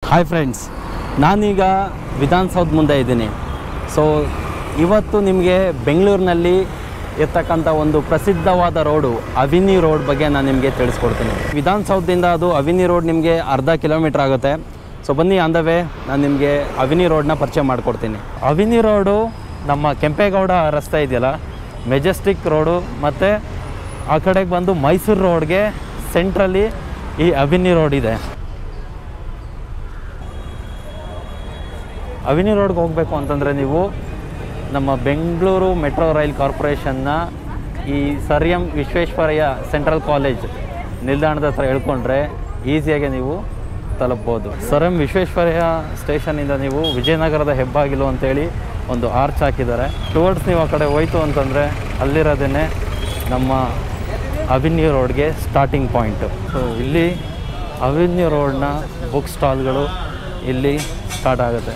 Hi friends ನಾನೀಗ ವಿಧಾನಸೌಧ ಮುಂದೆ ಇದ್ದೀನಿ ಸೊ ಇವತ್ತು ನಿಮಗೆ ಬೆಂಗಳೂರಿನಲ್ಲಿ ಇರ್ತಕ್ಕಂಥ ಒಂದು ಪ್ರಸಿದ್ಧವಾದ ರೋಡು ಅವಿನಿ ರೋಡ್ ಬಗ್ಗೆ ನಾನು ನಿಮಗೆ ತಿಳಿಸ್ಕೊಡ್ತೀನಿ ವಿಧಾನಸೌಧದಿಂದ ಅದು ಅವಿನಿ ರೋಡ್ ನಿಮಗೆ ಅರ್ಧ ಕಿಲೋಮೀಟ್ರ್ ಆಗುತ್ತೆ ಸೊ ಬನ್ನಿ ಆನ್ ದ ವೇ ನಾನು ನಿಮಗೆ ಅವಿನಿ ರೋಡ್ನ ಪರಿಚಯ ಮಾಡಿಕೊಡ್ತೀನಿ ಅವಿನಿ ರೋಡು ನಮ್ಮ ಕೆಂಪೇಗೌಡ ರಸ್ತೆ ಇದೆಯಲ್ಲ ಮೆಜೆಸ್ಟಿಕ್ ರೋಡು ಮತ್ತು ಆ ಕಡೆಗೆ ಬಂದು ಮೈಸೂರು ರೋಡ್ಗೆ ಸೆಂಟ್ರಲ್ಲಿ ಈ ಅವಿನಿ ರೋಡ್ ಇದೆ ಅವಿನಿ ರೋಡ್ಗೆ ಹೋಗಬೇಕು ಅಂತಂದರೆ ನೀವು ನಮ್ಮ ಬೆಂಗಳೂರು ಮೆಟ್ರೋ ರೈಲ್ ಕಾರ್ಪೊರೇಷನ್ನ ಈ sir M Visvesvaraya central college ನಿಲ್ದಾಣದ ಹತ್ರ ಹೇಳ್ಕೊಂಡ್ರೆ ಈಸಿಯಾಗಿ ನೀವು ತಲುಪ್ಬೋದು ಸರ್ ಎಂ ವಿಶ್ವೇಶ್ವರಯ್ಯ ಸ್ಟೇಷನಿಂದ ನೀವು ವಿಜಯನಗರದ ಹೆಬ್ಬಾಗಿಲು ಅಂತೇಳಿ ಒಂದು ಆರ್ಚ್ ಹಾಕಿದ್ದಾರೆ ಟುವರ್ಡ್ಸ್ ನೀವು ಆ ಕಡೆ ಹೋಯ್ತು ಅಂತಂದರೆ ಅಲ್ಲಿರೋದೇ ನಮ್ಮ ಅವಿನ್ಯೂ ರೋಡ್ಗೆ ಸ್ಟಾರ್ಟಿಂಗ್ ಪಾಯಿಂಟು ಸೊ ಇಲ್ಲಿ ಅವಿನ್ಯೂ ರೋಡ್ನ ಬುಕ್ ಸ್ಟಾಲ್ಗಳು ಇಲ್ಲಿ ಸ್ಟಾರ್ಟ್ ಆಗುತ್ತೆ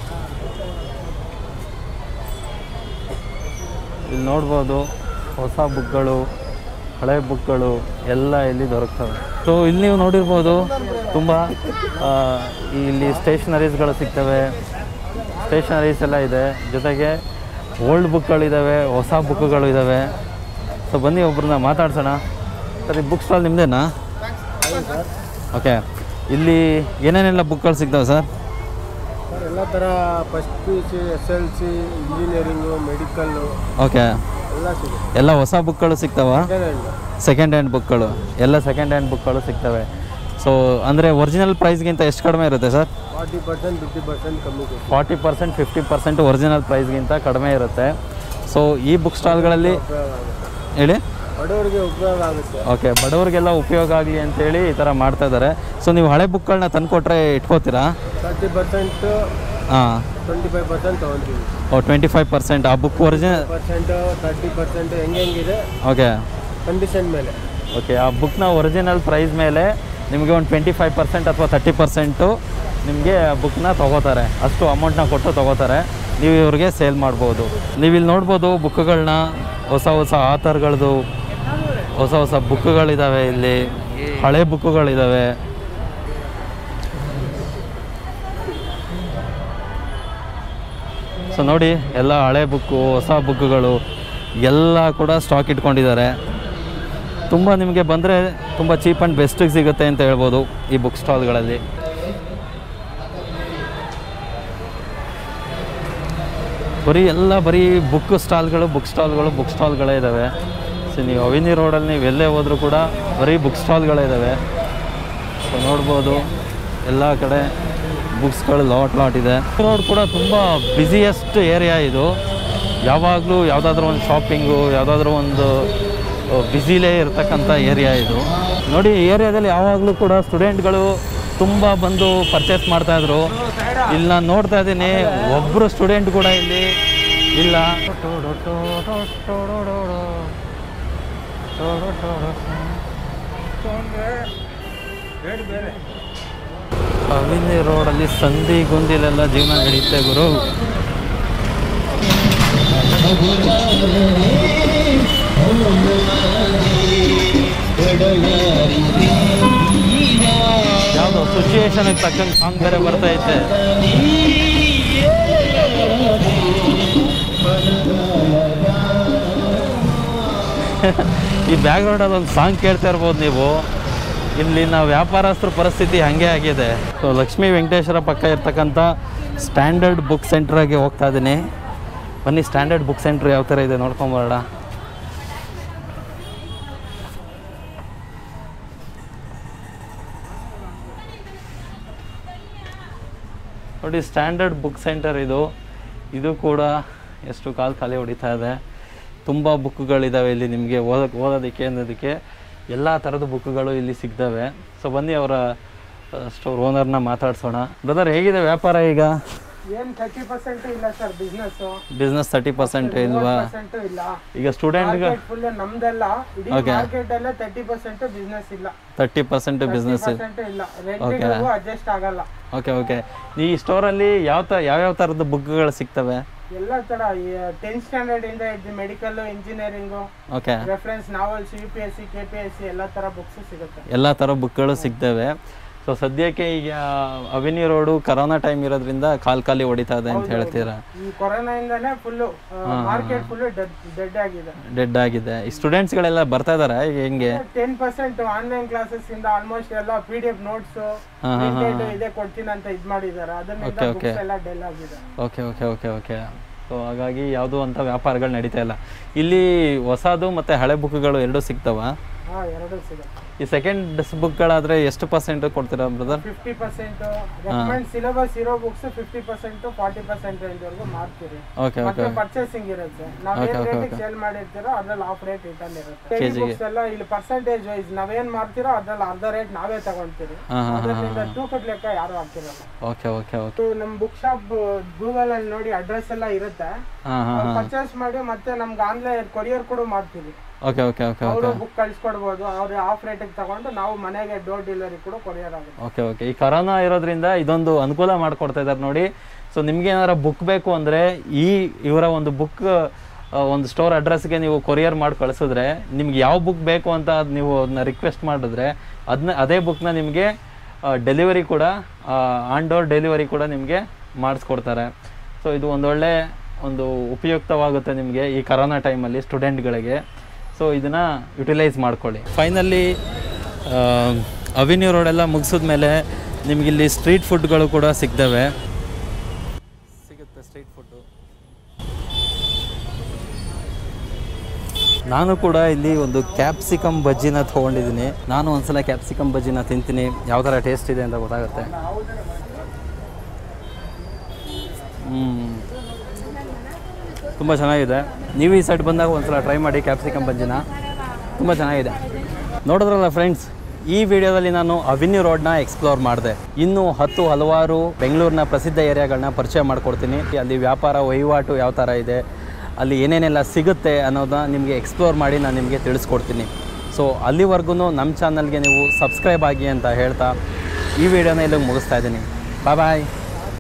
ಇಲ್ಲಿ ನೋಡ್ಬೋದು ಹೊಸ ಬುಕ್ಗಳು ಹಳೆ ಬುಕ್ಗಳು ಎಲ್ಲ ಇಲ್ಲಿ ದೊರಕ್ತವೆ ಸೊ ಇಲ್ಲಿ ನೀವು ನೋಡಿರ್ಬೋದು ತುಂಬ ಆ, ಇಲ್ಲಿ ಸ್ಟೇಷನರೀಸ್ಗಳು ಸಿಗ್ತವೆ ಸ್ಟೇಷನರೀಸ್ ಎಲ್ಲ ಇದೆ ಜೊತೆಗೆ ಓಲ್ಡ್ ಬುಕ್ಗಳಿದ್ದಾವೆ ಹೊಸ ಬುಕ್ಗಳು ಇದ್ದಾವೆ ಸೊ ಬನ್ನಿ ಒಬ್ರನ್ನ ಮಾತಾಡ್ಸೋಣ ಸರ್ ಈ ಬುಕ್ ಸ್ಟಾಲ್ ನಿಮ್ಮದೇನಾ ಓಕೆ ಇಲ್ಲಿ ಏನೇನೆಲ್ಲ ಬುಕ್ಗಳು ಸಿಗ್ತವೆ ಸರ್ ಸರ್ ಎಲ್ಲ ಥರ first P U C S L C engineering medical okay ಎಲ್ಲ ಸಿಗುತ್ತೆ ಎಲ್ಲ ಹೊಸ ಬುಕ್ಗಳು ಸಿಗ್ತಾವ ಸೆಕೆಂಡ್ ಹ್ಯಾಂಡ್ ಸೆಕೆಂಡ್ ಹ್ಯಾಂಡ್ ಬುಕ್ಗಳು ಎಲ್ಲ ಸೆಕೆಂಡ್ ಹ್ಯಾಂಡ್ ಬುಕ್ಗಳು ಸಿಗ್ತವೆ ಸೊ ಅಂದರೆ ಒರಿಜಿನಲ್ ಪ್ರೈಸ್ಗಿಂತ ಎಷ್ಟು ಕಡಿಮೆ ಇರುತ್ತೆ sir forty percent fifty percent ಕಮ್ಮಿ ಕೊಡ್ತೀವಿ forty percent fifty percent original ಪ್ರೈಸ್ಗಿಂತ ಕಡಿಮೆ ಇರುತ್ತೆ ಸೊ ಈ ಬುಕ್ ಸ್ಟಾಲ್ಗಳಲ್ಲಿ ಉಪಯೋಗ ಆಗುತ್ತೆ ಹೇಳಿ ಬಡವರಿಗೆ ಉಪಯೋಗ ಆಗುತ್ತೆ ಓಕೆ ಬಡವರಿಗೆಲ್ಲ ಉಪಯೋಗ ಆಗಲಿ ಅಂತೇಳಿ ಈ ಥರ ಮಾಡ್ತಾ ಇದ್ದಾರೆ ಸೊ ನೀವು ಹಳೆ ಬುಕ್ಗಳನ್ನ ತಂದುಕೊಟ್ರೆ ಇಟ್ಕೋತೀರಾ ತರ್ಟಿ ಪರ್ಸೆಂಟ್ ಹಾಂ ಟ್ವೆಂಟಿ ಫೈವ್ ಪರ್ಸೆಂಟ್ ತೊಗೊತೀವಿ ಓ ಟ್ವೆಂಟಿ ಫೈವ್ ಪರ್ಸೆಂಟ್ ಆ book original percent thirty percent ಹೆಂಗೆ ಹೆಂಗಿದೆ ಓಕೆ ಕಂಡೀಷನ್ ಮೇಲೆ ಓಕೆ ಆ ಬುಕ್ನ ಒರಿಜಿನಲ್ ಪ್ರೈಸ್ ಮೇಲೆ ನಿಮಗೆ ಒಂದು ಟ್ವೆಂಟಿ ಫೈವ್ ಪರ್ಸೆಂಟ್ ಅಥವಾ ತರ್ಟಿ ಪರ್ಸೆಂಟು ನಿಮಗೆ ಆ ಬುಕ್ನ ತೊಗೋತಾರೆ ಅಷ್ಟು ಅಮೌಂಟ್ನ ಕೊಟ್ಟು ತೊಗೋತಾರೆ ನೀವು ಇವ್ರಿಗೆ ಸೇಲ್ ಮಾಡ್ಬೋದು ನೀವು ಇಲ್ಲಿ ನೋಡ್ಬೋದು ಬುಕ್ಗಳನ್ನ ಹೊಸ ಹೊಸ ಆಥರ್ಗಳದ್ದು ಹೊಸ ಹೊಸ ಬುಕ್ಗಳಿದ್ದಾವೆ ಇಲ್ಲಿ ಹಳೆ ಬುಕ್ಗಳಿದ್ದಾವೆ ಸೊ ನೋಡಿ ಎಲ್ಲ ಹಳೆ ಬುಕ್ಕು ಹೊಸ ಬುಕ್ಗಳು ಎಲ್ಲ ಕೂಡ ಸ್ಟಾಕ್ ಇಟ್ಕೊಂಡಿದ್ದಾರೆ ತುಂಬ ನಿಮಗೆ ಬಂದರೆ ತುಂಬ ಚೀಪ್ ಆ್ಯಂಡ್ ಬೆಸ್ಟಿಗೆ ಸಿಗುತ್ತೆ ಅಂತ ಹೇಳ್ಬೋದು ಈ ಬುಕ್ ಸ್ಟಾಲ್ಗಳಲ್ಲಿ ಬರೀ ಎಲ್ಲ ಬರೀ ಬುಕ್ ಸ್ಟಾಲ್ಗಳು ಬುಕ್ ಸ್ಟಾಲ್ಗಳು ಬುಕ್ ಸ್ಟಾಲ್ಗಳೇ ಇದ್ದಾವೆ ಸೊ ನೀವು ಅವಿನಿ ರೋಡಲ್ಲಿ ನೀವು ಎಲ್ಲೇ ಹೋದರೂ ಕೂಡ ಬರೀ ಬುಕ್ ಸ್ಟಾಲ್ಗಳೇ ಇದ್ದಾವೆ ಸೊ ನೋಡ್ಬೋದು ಎಲ್ಲ ಕಡೆ ಬುಕ್ಸ್ಗಳು ಲಾಟ್ ಲಾಟ್ ಇದೆ ರೋಡ್ ಕೂಡ ತುಂಬ ಬ್ಯುಸಿಯೆಸ್ಟ್ ಏರಿಯಾ ಇದು ಯಾವಾಗಲೂ ಯಾವುದಾದ್ರೂ ಒಂದು ಶಾಪಿಂಗು ಯಾವುದಾದ್ರೂ ಒಂದು ಬ್ಯುಸಿಲೇ ಇರ್ತಕ್ಕಂಥ ಏರಿಯಾ ಇದು ನೋಡಿ ಈ ಏರಿಯಾದಲ್ಲಿ ಯಾವಾಗಲೂ ಕೂಡ ಸ್ಟೂಡೆಂಟ್ಗಳು ತುಂಬ ಬಂದು ಪರ್ಚೇಸ್ ಮಾಡ್ತಾಯಿದ್ರು ಇಲ್ಲಿ ನಾನು ನೋಡ್ತಾ ಇದ್ದೀನಿ ಒಬ್ಬರು ಸ್ಟೂಡೆಂಟ್ ಕೂಡ ಇಲ್ಲಿ ಇಲ್ಲ ಅವಿನಿ ರೋಡಲ್ಲಿ ಸಂಧಿ ಗುಂದಿಲೆಲ್ಲ ಜೀವನ ನಡೀತೆ ಗುರು ಯಾವುದೋ ಸಿಚುಯೇಷನ್ಗೆ ತಕ್ಕಂಗೆ ಸಾಂಗ್ ಬೇರೆ ಬರ್ತಾ ಐತೆ ಈ ಬ್ಯಾಕ್ಗ್ರೌಂಡಲ್ಲಿ ಒಂದು ಸಾಂಗ್ ಕೇಳ್ತಾ ಇರ್ಬೋದು ನೀವು ಇಲ್ಲಿನ ವ್ಯಾಪಾರಸ್ಥರ ಪರಿಸ್ಥಿತಿ ಹಾಗೆ ಆಗಿದೆ ಸೊ ಲಕ್ಷ್ಮೀ ವೆಂಕಟೇಶ್ವರ ಪಕ್ಕ ಇರ್ತಕ್ಕಂಥ ಸ್ಟ್ಯಾಂಡರ್ಡ್ ಬುಕ್ ಸೆಂಟ್ರಾಗೆ ಹೋಗ್ತಾ ಇದ್ದೀನಿ ಬನ್ನಿ ಸ್ಟ್ಯಾಂಡರ್ಡ್ ಬುಕ್ ಸೆಂಟ್ರ್ ಯಾವ ಥರ ಇದೆ ನೋಡ್ಕೊಂಬರೋಣ ನೋಡಿ ಸ್ಟ್ಯಾಂಡರ್ಡ್ ಬುಕ್ ಸೆಂಟರ್ ಇದು ಇದು ಕೂಡ ಎಷ್ಟು ಕಾಲು ಖಾಲಿ ಹೊಡಿತಾ ಇದೆ ತುಂಬ ಬುಕ್ಗಳಿದ್ದಾವೆ ಇಲ್ಲಿ ನಿಮಗೆ ಓದಕ್ಕೆ ಓದೋದಕ್ಕೆ ಅನ್ನೋದಕ್ಕೆ ಎಲ್ಲ ಥರದ ಬುಕ್ಗಳು ಇಲ್ಲಿ ಸಿಗ್ತವೆ ಸೊ ಬನ್ನಿ ಅವರ ಸ್ಟೋರ್ ಓನರ್ನ ಮಾತಾಡ್ಸೋಣ ಬ್ರದರ್ ಹೇಗಿದೆ ವ್ಯಾಪಾರ ಈಗ ಏನು ತರ್ಟಿ ಪರ್ಸೆಂಟ್ ಇಲ್ಲ sir business business thirty percent ಇಲ್ವಾ ಪರ್ಸೆಂಟ್ ಇಲ್ಲ ಈಗ ಸ್ಟೂಡೆಂಟ್ಗೆ ಫುಲ್ ನಮ್ದೆಲ್ಲ ಇಡೀ Okay. ಮಾರ್ಕೆಟ್ ಎಲ್ಲ ತರ್ಟಿ ಪರ್ಸೆಂಟ್ ಬಿಸ್ನೆಸ್ ಇಲ್ಲ ತರ್ಟಿ ಪರ್ಸೆಂಟ್ ಬಿಸ್ನೆಸ್ ಪರ್ಸೆಂಟ್ ಇಲ್ಲ ರೆಂಟಿಗೂ ಅಡ್ಜಸ್ಟ್ ಆಗಲ್ಲ ಓಕೆ ಓಕೆ ಈ ಸ್ಟೋರಲ್ಲಿ ಯಾವ ತ ಯಾವ್ಯಾವ ಥರದ ಬುಕ್ಗಳು ಸಿಗ್ತವೆ ಎಲ್ಲ ತರ ಟೆಂತ್ ಸ್ಟ್ಯಾಂಡರ್ಡ್ ಇಂದ ಇದ್ದು medical engineering okay reference novels U P S C K P S C ಎಲ್ಲ ತರ ಬುಕ್ಸ್ ಸಿಗುತ್ತೆ ಎಲ್ಲ ಥರ ಬುಕ್ಗಳು ಸಿಗ್ತವೆ ಸೊ ಸದ್ಯಕ್ಕೆ ಈಗ ಅವೆನ್ಯೂ ರೋಡು ಕರೋನಾ ಟೈಮ್ ಇರೋದ್ರಿಂದ ಕಾಲ್ ಖಾಲಿ ಹೊಡಿತಾ ಇದೆ ಅಂತ ಹೇಳ್ತೀರಾ ಈ ಕೊರೋನಾಯಿಂದಾನೇ ಫುಲ್ಲು ಮಾರ್ಕೆಟ್ ಫುಲ್ಲು ಡೆಡ್ ಆಗಿದೆ ಡೆಡ್ ಆಗಿದೆ ಈ ಸ್ಟೂಡೆಂಟ್ಸ್ಗಳೆಲ್ಲ ಬರ್ತಾ ಇದಾರಾ ಈಗ ಹೆಂಗೆ ಟೆನ್ ಪರ್ಸೆಂಟ್ ಆನ್ಲೈನ್ ಕ್ಲಾಸಸ್ ಇಂದ ಆಲ್ಮೋಸ್ಟ್ ಎಲ್ಲ ಪಿ ಡಿ ಎಫ್ ನೋಟ್ಸ್ ಇದೇ ಕೊಡ್ತೀನಿ ಅಂತ ಇದ್ ಮಾಡಿದ್ದಾರೆ ಅದನ್ನಿಂದ books ಎಲ್ಲ ಡೆಲ್ ಆಗಿದೆ okay okay okay okay so ಹಾಗಾಗಿ ಯಾವುದೂ ಅಂತ ವ್ಯಾಪಾರಗಳು ನಡೀತಾ ಇಲ್ಲ ಇಲ್ಲಿ ಹೊಸದು ಮತ್ತು ಹಳೆ ಬುಕ್ಗಳು ಎರಡೂ ಸಿಗ್ತಾವ ಹಾ ಎರಡು ಸಿಗುತ್ತೆ ಈ ಸೆಕೆಂಡ್ ಬುಕ್ಗಳಾದರೆ ಎಷ್ಟು ಪರ್ಸೆಂಟ್ ಕೊಡ್ತೀರಾ brother fifty percent recommend syllabus ಇರೋ books fifty percent forty percent ರೇಂಜ್ವರೆಗೂ ಮಾರ್ತೀರಿ ಓಕೆ ಮತ್ತೆ ಪರ್ಚೇಸಿಂಗ್ ಇರುತ್ತೆ ನಾವ್ ಏನ್ ರೇಟಿಗೆ ಸೇಲ್ ಮಾಡಿರ್ತೀರೋ ಅದ್ರಲ್ಲಿ ಆಫ್ ರೇಟ್ ರಿಟರ್ನ್ ಇರುತ್ತೆ ಬುಕ್ಸ್ ಎಲ್ಲ ಇಲ್ಲಿ ಪರ್ಸೆಂಟೇಜ್ ವೈಸ್ ನಾವೇನ್ ಮಾಡ್ತೀರೋ ಅದ್ರಲ್ಲಿ ಅರ್ಧ ರೇಟ್ ನಾವೇ ತಗೊಂತೀರಿ ಹಾಂ ಹಾಂ ಅದರಿಂದ ತೂಕದ ಲೆಕ್ಕ ಯಾರು ಹಾಕ್ತಿರಲ್ಲ ಓಕೆ ಓಕೆ ಓಕೆ ಇದು ನಮ್ ಬುಕ್ ಶಾಪ್ ಗೂಗಲ್ ಅಲ್ಲಿ ನೋಡಿ ಅಡ್ರೆಸ್ ಎಲ್ಲ ಇರುತ್ತೆ ಹಾಂ ಹಾಂ ಪರ್ಚೇಸ್ ಮಾಡಿ ಮತ್ತೆ ನಮ್ಗೆ ಆನ್ಲೈನ್ ಕೊರಿಯರ್ ಕೂಡ ಮಾಡ್ತೀವಿ ಓಕೆ ಓಕೆ ಓಕೆ ಅವರು ಬುಕ್ ಕಳ್ಸಿಕೊಡ್ಬೋದು ಅವ್ರು ಆಫ್ ರೇಟಿಗೆ ತಗೊಂಡು ನಾವು ಮನೆಗೆ ಡೋರ್ ಡೆಲಿವರಿ ಕೂಡ ಕೊರಿಯರ್ ಆಗುತ್ತೆ ಓಕೆ ಓಕೆ ಈ ಕರೋನಾ ಇರೋದ್ರಿಂದ ಇದೊಂದು ಅನುಕೂಲ ಮಾಡಿಕೊಡ್ತಾ ಇದ್ದಾರೆ ನೋಡಿ ಸೊ ನಿಮ್ಗೆ ಏನಾರ ಬುಕ್ ಬೇಕು ಅಂದರೆ ಈ ಇವರ ಒಂದು ಬುಕ್ ಒಂದು ಸ್ಟೋರ್ ಅಡ್ರೆಸ್ಗೆ ನೀವು ಕೊರಿಯರ್ ಮಾಡಿ ಕಳಿಸಿದ್ರೆ ನಿಮ್ಗೆ ಯಾವ ಬುಕ್ ಬೇಕು ಅಂತ ಅದ್ ನೀವು ಅದನ್ನ ರಿಕ್ವೆಸ್ಟ್ ಮಾಡಿದ್ರೆ ಅದನ್ನ ಅದೇ ಬುಕ್ನ ನಿಮಗೆ ಡೆಲಿವರಿ ಕೂಡ ಆನ್ ಡೋರ್ ಡೆಲಿವರಿ ಕೂಡ ನಿಮಗೆ ಮಾಡಿಸ್ಕೊಡ್ತಾರೆ ಸೊ ಇದು ಒಂದೊಳ್ಳೆ ಒಂದು ಉಪಯುಕ್ತವಾಗುತ್ತೆ ನಿಮಗೆ ಈ ಕರೋನಾ ಟೈಮಲ್ಲಿ ಸ್ಟೂಡೆಂಟ್ಗಳಿಗೆ ಸೊ ಇದನ್ನು ಯುಟಿಲೈಸ್ ಮಾಡ್ಕೊಳ್ಳಿ ಫೈನಲಿ ಅವಿನ್ಯೂ ರೋಡೆಲ್ಲ ಮುಗಿಸಿದ್ಮೇಲೆ ನಿಮಗಿಲ್ಲಿ ಸ್ಟ್ರೀಟ್ ಫುಡ್ಗಳು ಕೂಡ ಸಿಗ್ತವೆ ಸಿಗುತ್ತೆ ಸ್ಟ್ರೀಟ್ ಫುಡ್ಡು ನಾನು ಕೂಡ ಇಲ್ಲಿ ಒಂದು ಕ್ಯಾಪ್ಸಿಕಮ್ ಬಜ್ಜಿನ ತೊಗೊಂಡಿದ್ದೀನಿ ನಾನು ಒಂದ್ಸಲ ಕ್ಯಾಪ್ಸಿಕಮ್ ಬಜ್ಜಿನ ತಿಂತೀನಿ ಯಾವ ಥರ ಟೇಸ್ಟ್ ಇದೆ ಅಂತ ಗೊತ್ತಾಗುತ್ತೆ ಹ್ಞೂ ತುಂಬ ಚೆನ್ನಾಗಿದೆ ನೀವು ಈ ಸೈಡ್ ಬಂದಾಗ ಒಂದ್ಸಲ ಟ್ರೈ ಮಾಡಿ ಕ್ಯಾಪ್ಸಿಕಮ್ ಬಜ್ಜಿನ ತುಂಬ ಚೆನ್ನಾಗಿದೆ ನೋಡಿದ್ರಲ್ಲ ಫ್ರೆಂಡ್ಸ್ ಈ ವಿಡಿಯೋದಲ್ಲಿ ನಾನು ಅವಿನ್ಯೂ ರೋಡ್ನ ಎಕ್ಸ್ಪ್ಲೋರ್ ಮಾಡಿದೆ ಇನ್ನು ಹತ್ತು ಹಲವಾರು ಬೆಂಗಳೂರಿನ ಪ್ರಸಿದ್ಧ ಏರಿಯಾಗಳನ್ನ ಪರಿಚಯ ಮಾಡ್ಕೊಡ್ತೀನಿ ಅಲ್ಲಿ ವ್ಯಾಪಾರ ವಹಿವಾಟು ಯಾವ ಥರ ಇದೆ ಅಲ್ಲಿ ಏನೇನೆಲ್ಲ ಸಿಗುತ್ತೆ ಅನ್ನೋದನ್ನ ನಿಮಗೆ ಎಕ್ಸ್ಪ್ಲೋರ್ ಮಾಡಿ ನಾನು ನಿಮಗೆ ತಿಳಿಸ್ಕೊಡ್ತೀನಿ ಸೊ ಅಲ್ಲಿವರೆಗೂ ನಮ್ಮ ಚಾನಲ್ಗೆ ನೀವು ಸಬ್ಸ್ಕ್ರೈಬ್ ಆಗಿ ಅಂತ ಹೇಳ್ತಾ ಈ ವಿಡಿಯೋನ ಇಲ್ಲಿಗೆ ಮುಗಿಸ್ತಾ ಇದ್ದೀನಿ ಬಾಯ್ ಬಾಯ್